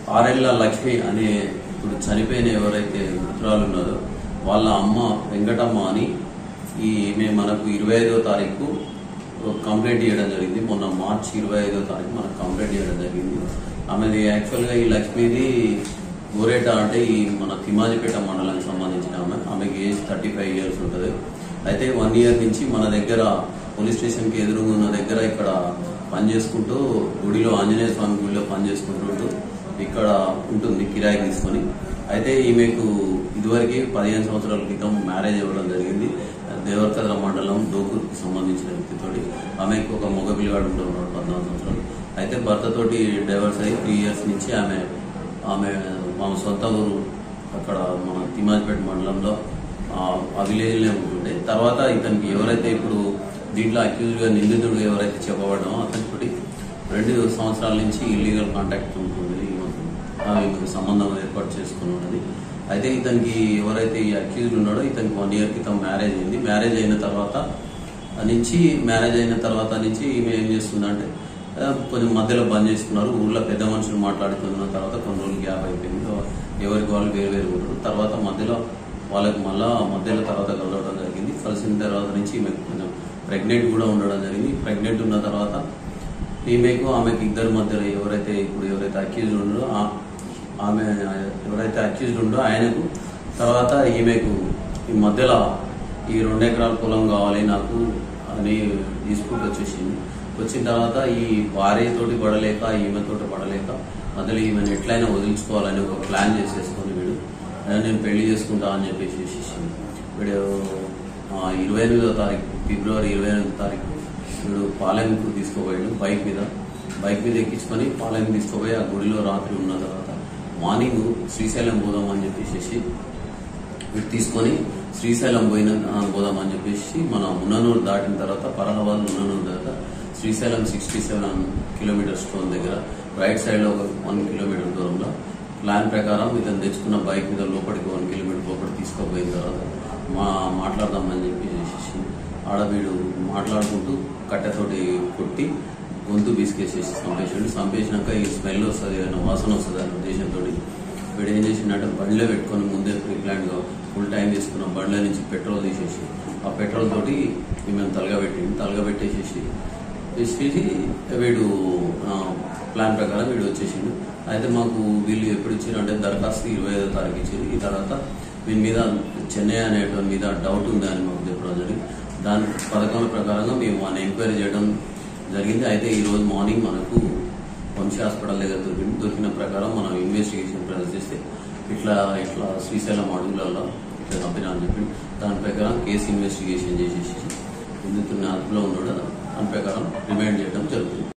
ఆరెళ్ల లక్ష్మి అనే ఇప్పుడు చనిపోయిన ఎవరైతే మృతురాలు ఉన్నారో వాళ్ళ అమ్మ వెంకటమ్మ అని ఈ మేము మనకు ఇరవై ఐదో తారీఖు కంప్లైంట్ చేయడం జరిగింది మొన్న మార్చి ఇరవై ఐదో తారీఖు మనకు కంప్లైంట్ చేయడం జరిగింది ఆమెది యాక్చువల్గా ఈ లక్ష్మిది గోరేట అంటే ఈ మన తిమాజిపేట మండలానికి సంబంధించిన ఆమె ఆమెకి ఏజ్ థర్టీ ఫైవ్ ఇయర్స్ ఉంటుంది అయితే వన్ ఇయర్ నుంచి మన దగ్గర పోలీస్ స్టేషన్కి ఎదురుగా ఉన్న దగ్గర ఇక్కడ పని చేసుకుంటూ గుడిలో ఆంజనేయ స్వామి గుడిలో పని చేసుకుంటుంటూ ఇక్కడ ఉంటుంది కిరాయి తీసుకొని అయితే ఈమెకు ఇదివరకు పదిహేను సంవత్సరాల క్రితం మ్యారేజ్ అవ్వడం జరిగింది దేవరకద్ర మండలం డోకూర్కి సంబంధించిన వ్యక్తితోటి ఆమెకు ఒక మగ పిల్లగాడు ఉంటున్నాడు పద్నాలుగు సంవత్సరాలు అయితే భర్తతోటి డైవర్స్ అయ్యి త్రీ ఇయర్స్ నుంచి ఆమె ఆమె మా సొంత ఊరు అక్కడ మన తిమాజ్పేట మండలంలో ఆ- ఆ విలేజ్లో ఉంటుండే తర్వాత ఇతనికి ఎవరైతే ఇప్పుడు దీంట్లో అక్యూజ్గా నిందితుడు ఎవరైతే చెప్పబడ్డామో అతనికి రెండు సంవత్సరాల నుంచి ఇల్లీగల్ కాంటాక్ట్ ఉంటుంది ఈమెకు. ఆ ఈమెకు సంబంధం ఏర్పాటు చేసుకుని ఉన్నది అయితే ఇతనికి ఎవరైతే ఈ అక్యూజ్డ్ ఉన్నాడో ఇతనికి వన్ ఇయర్ క్రితం మ్యారేజ్ అయింది మ్యారేజ్ అయిన తర్వాత నుంచి మ్యారేజ్ అయిన తర్వాత నుంచి ఈమె ఏం చేస్తుందంటే ఆ, కొంచెం మధ్యలో బంద్ చేసుకున్నారు ఊర్లో పెద్ద మనుషులు మాట్లాడుతున్న తర్వాత కొన్ని రోజులు గ్యాప్ అయిపోయింది ఎవరికి వాళ్ళు వేరు వేరు ఉంటారు తర్వాత మధ్యలో వాళ్ళకి మళ్ళా మధ్యలో తర్వాత కలవడం జరిగింది కలిసిన తర్వాత నుంచి ఈమెకు కొంచెం ప్రెగ్నెంట్ కూడా ఉండడం జరిగింది ప్రెగ్నెంట్ ఉన్న తర్వాత ఈమెకు ఆమెకు ఇద్దరి మధ్యలో ఎవరైతే ఇప్పుడు ఎవరైతే అక్యూజ్డ్ ఉండో ఆ- ఆమె ఎవరైతే అక్యూజ్డ్ ఉండో ఆయనకు తర్వాత ఈమెకు ఈ మధ్యలో ఈ రెండు ఎకరాల పొలం కావాలి నాకు అని డిస్ప్యూట్ వచ్చేసింది వచ్చిన తర్వాత ఈ భార్యతోటి పడలేక ఈమెతోటి పడలేక మధ్యలో ఈమెను ఎట్లయినా వదిలించుకోవాలని ఒక ప్లాన్ చేసేసుకొని వీడు "ఆ, నేను పెళ్లి చేసుకుంటా అని చెప్పేసి వీడు ఆ, ఇరవై ఎనిమిదో తారీఖు ఫిబ్రవరి ఇరవై ఎనిమిదో తారీఖు వీడు పాలెంకు తీసుకుపోయాడు బైక్ మీద బైక్ మీద ఎక్కించుకొని పాలెం తీసుకుపోయి ఆ గుడిలో రాత్రి ఉన్న తర్వాత మార్నింగ్ శ్రీశైలం పోదాం అని చెప్పేసి వీడు తీసుకొని శ్రీశైలం పోయిన ఆ, పోదాం అని చెప్పేసి మన మున్ననూరు దాటిన తర్వాత పరహబాద్ మున్ననూరు తర్వాత శ్రీశైలం సిక్స్టీ సెవెన్ కిలోమీటర్స్ టోన్ దగ్గర రైట్ సైడ్ లో ఒక వన్ కిలోమీటర్ దూరంలో ప్లాన్ ప్రకారం ఇతను తెచ్చుకున్న బైక్ మీద లోపలికి వన్ కిలోమీటర్ లోపలికి తీసుకోపోయిన తర్వాత మా మాట్లాడదామని చెప్పేసి ఆడ వీడు మాట్లాడుకుంటూ కట్టెతోటి కొట్టి గొంతు బిసికేసేసి చంపేసాడు చంపేసినాక ఈ స్మెల్ వస్తుంది ఏదైనా వాసన వస్తుంది అనే ఉద్దేశంతో వీడు ఏం చేసిండంటే బండిలో పెట్టుకొని ముందే ప్రీ ప్లాన్ గా ఫుల్ టైం తీసుకున్న బండ్ల నుంచి పెట్రోల్ తీసేసి ఆ పెట్రోల్ తోటి మేము తలగబెట్టింది తలగబెట్టేసేసి వేసేసి వీడు ఆ, ప్లాన్ ప్రకారం వీడు వచ్చేసిండు అయితే మాకు వీళ్ళు ఎప్పుడు ఇచ్చారు అంటే దరఖాస్తు ఇరవై ఐదో తారీఖు ఇచ్చారు ఈ తర్వాత వీని మీద చెన్నై అనేటువంటి మీద డౌట్ ఉంది అని మాకు చెప్పడం జరిగింది దాని పథకం ప్రకారంగా మేము వాడిని ఎంక్వైరీ చేయడం జరిగింది అయితే ఈ రోజు మార్నింగ్ మనకు వంశీ హాస్పిటల్ దగ్గర దొరికింది దొరికిన ప్రకారం మనం ఇన్వెస్టిగేషన్ ప్రజెంట్ చేస్తే ఇట్లా ఇట్లా శ్రీశైలం అడుగులలో ఇట్లా చంపినా అని చెప్పి దాని ప్రకారం కేసు ఇన్వెస్టిగేషన్ చేసేసి నిందితుడిని అదుపులో ఉన్నాడు దాని ప్రకారం రిమైండ్ చేయడం జరుగుతుంది